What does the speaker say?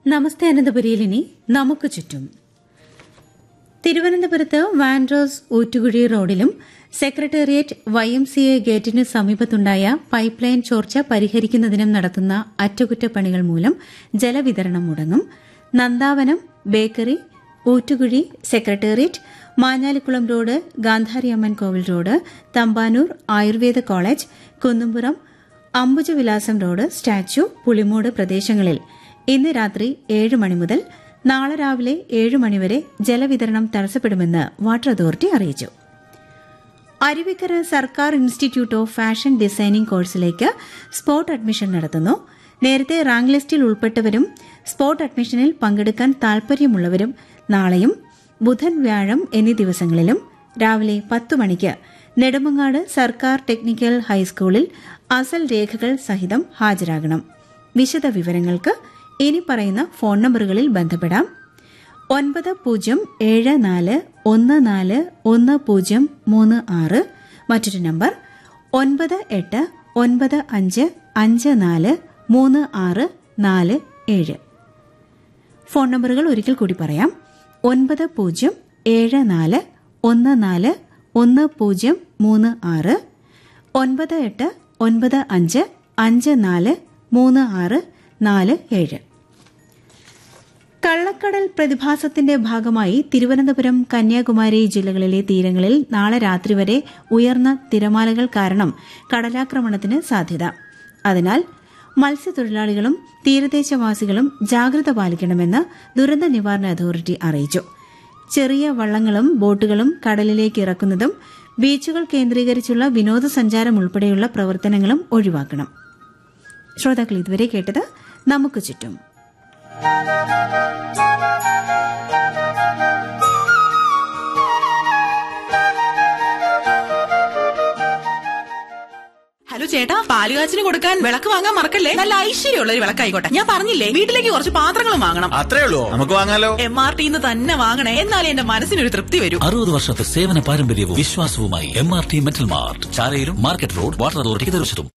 നമസ്തേ അനന്തപുരിയിൽ ഇനി നമുക്ക് ചുറ്റും തിരുവനന്തപുരത്ത് വാൻഡ്രോസ് ഊറ്റുകുഴി റോഡിലും secretariat Y M C A ഗേറ്റിന് സമീപത്തുണ്ടായ പൈപ്പ് ലൈൻ ചോർച്ച പരിഹരിക്കുന്നതിനും നടത്തുന്ന അറ്റകുറ്റപ്പണികൾ മൂലം ജലവിതരണം മുടങ്ങും Nandavanam bakery Oottukuzhi secretariat Manjalikulam road Gandhariamman കോവിൽ road Thampanoor Ayurveda college Kunnumpuram Ambujavilasam road statue Pulimoodu പ്രദേശങ്ങളിൽ ഇന്ന് രാത്രി ഏഴ് മണി മുതൽ നാളെ രാവിലെ ഏഴ് മണിവരെ ജലവിതരണം തടസ്സപ്പെടുമെന്ന് വാട്ടർ അതോറിറ്റി അറിയിച്ചു അരുവിക്കര സർക്കാർ ഇൻസ്റ്റിറ്റ്യൂട്ട് ഓഫ് ഫാഷൻ ഡിസൈനിംഗ് കോഴ്സിലേക്ക് സ്പോട്ട് അഡ്മിഷൻ നടത്തുന്നു നേരത്തെ റാങ്ക് ലിസ്റ്റിൽ ഉൾപ്പെട്ടവരും സ്പോട്ട് അഡ്മിഷനിൽ പങ്കെടുക്കാൻ താൽപര്യമുള്ളവരും നാളെയും ബുധൻ വ്യാഴം എന്നീ ദിവസങ്ങളിലും രാവിലെ പത്ത് മണിക്ക് നെടുമങ്ങാട് സർക്കാർ ടെക്നിക്കൽ ഹൈസ്കൂളിൽ അസൽ രേഖകൾ സഹിതം ഹാജരാകണം വിശദ വിവരങ്ങൾക്ക് ഇനി പറയുന്ന ഫോൺ നമ്പറുകളിൽ ബന്ധപ്പെടാം ഒൻപത് പൂജ്യം ഏഴ് നാല് ഒന്ന് നാല് ഒന്ന് പൂജ്യം മൂന്ന് ആറ് മറ്റൊരു നമ്പർ ഒൻപത് എട്ട് ഒൻപത് അഞ്ച് അഞ്ച് നാല് മൂന്ന് ആറ് നാല് ഏഴ് ഫോൺ നമ്പറുകൾ ഒരിക്കൽ കൂടി പറയാം ഒൻപത് പൂജ്യം ഏഴ് നാല് ഒന്ന് നാല് ഒന്ന് പൂജ്യം മൂന്ന് ആറ് ഒൻപത് എട്ട് ഒൻപത് അഞ്ച് അഞ്ച് നാല് മൂന്ന് ആറ് നാല് ഏഴ് കള്ളക്കടൽ പ്രതിഭാസത്തിന്റെ ഭാഗമായി തിരുവനന്തപുരം കന്യാകുമാരി ജില്ലകളിലെ തീരങ്ങളിൽ നാളെ രാത്രി വരെ ഉയർന്ന തിരമാലകൾ കാരണം കടലാക്രമണത്തിന് സാധ്യത അതിനാൽ മത്സ്യത്തൊഴിലാളികളും തീരദേശവാസികളും ജാഗ്രത പാലിക്കണമെന്ന് ദുരന്ത നിവാരണ അതോറിറ്റി അറിയിച്ചു ചെറിയ വള്ളങ്ങളും ബോട്ടുകളും കടലിലേക്ക് ഇറക്കുന്നതും ബീച്ചുകൾ കേന്ദ്രീകരിച്ചുള്ള വിനോദസഞ്ചാരം ഉൾപ്പെടെയുള്ള പ്രവർത്തനങ്ങളും ഒഴിവാക്കണം ശ്രോതാക്കൾ ഇതുവരെ കേട്ടത് നമുക്ക് ചുറ്റും ഹലോ ചേട്ടാ പാലുകാച്ചിന് കൊടുക്കാൻ വിളക്ക് വാങ്ങാൻ മറക്കല്ലേ നല്ല ഐശ്വര്യമുള്ള ഒരു വിളക്കായിക്കോട്ടെ ഞാൻ പറഞ്ഞില്ലേ വീട്ടിലേക്ക് കുറച്ച് പാത്രങ്ങളും വാങ്ങണം അത്രേ ഉള്ളൂ നമുക്ക് വാങ്ങാലോ എം ആർ ടിന്ന് തന്നെ വാങ്ങണേ എന്നാലേ എന്റെ മനസ്സിനൊരു തൃപ്തി വരൂ അറുപത് വർഷത്തെ സേവന പാരമ്പര്യവും വിശ്വാസവുമായി M R T metal mart ചാലയിലും മാർക്കറ്റ് റോഡ് വാട്ടർ അതോറിറ്റിക്ക് തീർച്ചയായിട്ടും